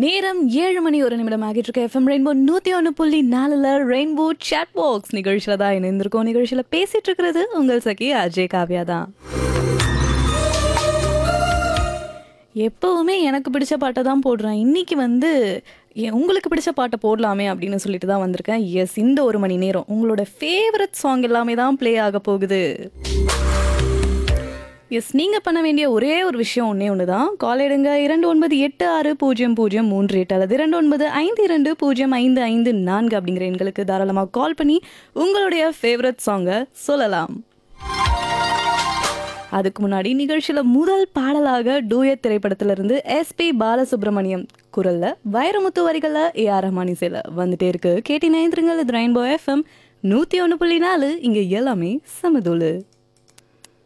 நேரம் ஏழு மணி ஒரு நிமிடம் ஆகிட்டு இருக்க எஃப்எம் ரெயின்போ நூத்தி ஒன்று புள்ளி நாலுல ரெயின்போ சாட் பாக்ஸ் நிகழ்ச்சியில தான் இணைந்திருக்கோம் நிகழ்ச்சியில பேசிட்டு இருக்கிறது உங்கள் சகி அஜய் காவ்யா தான் எப்பவுமே எனக்கு பிடிச்ச பாட்டை தான் போடுறேன் இன்னைக்கு வந்து எ- உங்களுக்கு பிடிச்ச பாட்டை போடலாமே அப்படின்னு சொல்லிட்டு தான் வந்திருக்கேன் எஸ் இந்த ஒரு மணி நேரம் உங்களோட ஃபேவரட் சாங் எல்லாமே தான் ப்ளே ஆக போகுது எஸ் நீங்க பண்ண வேண்டிய ஒரே ஒரு விஷயம் ஒன்னே ஒன்று தான் கால் எடுங்க இரண்டு ஒன்பது எட்டு ஆறு பூஜ்ஜியம் பூஜ்ஜியம் மூன்று எட்டு அல்லது இரண்டு ஒன்பது ஐந்து இரண்டு பூஜ்ஜியம் ஐந்து ஐந்து நான்கு அப்படிங்கிற எண்களுக்கு தாராளமாக கால் பண்ணி உங்களுடைய ஃபேவரட் சாங்கை சொல்லலாம் அதுக்கு முன்னாடி நிகழ்ச்சியில முதல் பாடலாக டூயட் திரைப்படத்திலிருந்து எஸ்பி பாலசுப்ரமணியம் குரல்ல வைரமுத்து வரிகள்ல ஏ ஆர் ரஹ்மான் இசையில வந்துட்டே இருக்கு கேட்டி நயந்திரங்கள் இது ரெயின்போ எஃப்எம் நூத்தி ஒன்று புள்ளி நாலு இங்க எல்லாமே சமதூளு